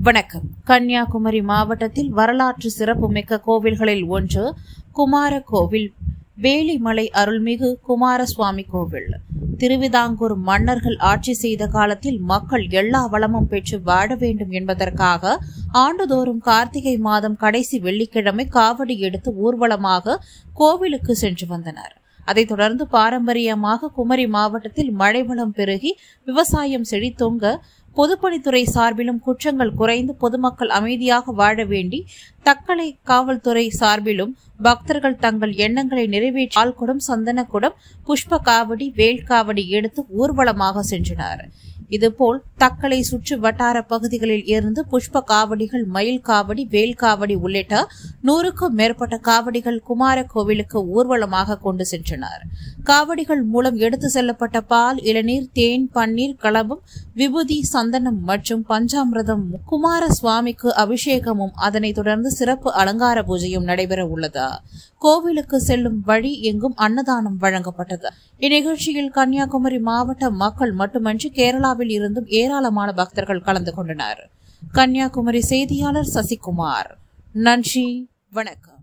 வணக்கம் கன்னியாகுமரி மாவட்டத்தில் வரலாற்று சிறப்புமிக்க கோவில்களில் ஒன்று குமார கோவில் வேலிமலை அருள்மிகு குமாரசுவாமி கோவில் திருவிதாங்கூர் மன்னர்கள் ஆட்சி செய்த காலத்தில் மக்கள் எல்லா வளமும் பெற்று வாழ வேண்டும் என்பதற்காக ஆண்டுதோறும் கார்த்திகை மாதம் கடைசி வெள்ளிக்கிழமை காவடி எடுத்து ஊர்வலமாக கோவிலுக்கு சென்று வந்தனர் அதைத் தொடர்ந்து பாரம்பரியமாக குமரி மாவட்டத்தில் மழை வளம் பெருகி விவசாயம் செழித்தோங்க பொதுப்பணித்துறை சார்பிலும் குற்றங்கள் குறைந்து பொதுமக்கள் அமைதியாக வாழ வேண்டி தக்கலை காவல்துறை சார்பிலும் பக்தர்கள் தங்கள் எண்ணங்களை நிறைவேற்றி ஆள்குடம் சந்தனக்குடம் புஷ்ப காவடி வேல் காவடி எடுத்து ஊர்வலமாக சென்றனர் இதுபோல் தக்கலை சுற்று வட்டார பகுதிகளில் இருந்து புஷ்ப காவடிகள் மயில் காவடி வேல் காவடி உள்ளிட்ட நூறுக்கும் மேற்பட்ட காவடிகள் குமார கோவிலுக்கு ஊர்வலமாக கொண்டு சென்றனர் காவடிகள் மூலம் எடுத்து செல்லப்பட்ட பால் இளநீர் தேன் பன்னீர் களபம் விபூதி சந்தனம் மற்றும் பஞ்சாமிரதம் குமார சுவாமிக்கு அபிஷேகமும் அதனைத் தொடர்ந்து சிறப்பு அலங்கார பூஜையும் நடைபெற உள்ளது கோவிலுக்கு செல்லும் வழி எங்கும் அன்னதானம் வழங்கப்பட்டது இந்நிகழ்ச்சியில் கன்னியாகுமரி மாவட்ட மக்கள் மட்டுமன்றி கேரளாவில் இருந்தும் ஏராளமான பக்தர்கள் கலந்து கொண்டனர் கன்னியாகுமரி செய்தியாளர் சசிகுமார் நன்றி வணக்கம்